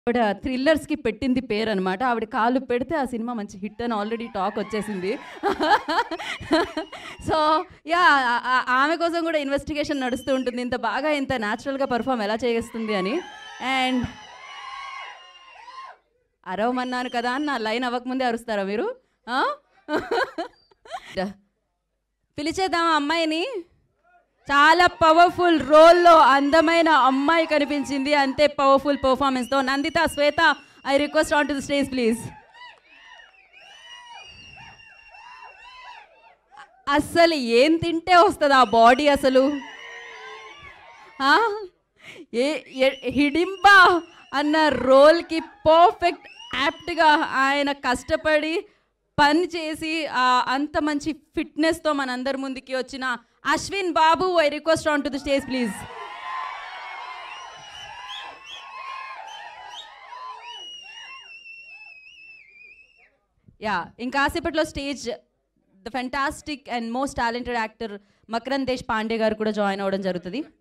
ఆవిడ థ్రిల్లర్స్కి పెట్టింది పేరు అనమాట ఆవిడ కాలు పెడితే ఆ సినిమా మంచి హిట్ అని ఆల్రెడీ టాక్ వచ్చేసింది సో యా ఆమె కోసం కూడా ఇన్వెస్టిగేషన్ నడుస్తూ ఉంటుంది ఇంత బాగా ఇంత న్యాచురల్గా పర్ఫామ్ ఎలా చేస్తుంది అని అండ్ అరవమన్నాను కదా అని నా లైన్ అవ్వకముందే అరుస్తారా మీరు ఆ? పిలిచేద్దామా అమ్మాయిని చాలా పవర్ఫుల్ రోల్లో అందమైన అమ్మాయి కనిపించింది అంతే పవర్ఫుల్ పర్ఫార్మెన్స్తో Nanditha Swetha I request on to the stage please అస్సలు ఏం తింటే వస్తుంది ఆ బాడీ అసలు ఆ? ఏ ఏ- హిడింబా అన్న రోల్కి పర్ఫెక్ట్ యాప్ట్గా ఆయన కష్టపడి పని చేసి ఆ అంత మంచి ఫిట్నెస్తో మనందరి ముందుకి వచ్చిన Ashwin Babu I request on to the stage please yeah ఇంకాసేపట్లో stage the fantastic and most talented actor Makarand Deshpande garu కూడా జాయిన్ అవ్వడం జరుగుతుంది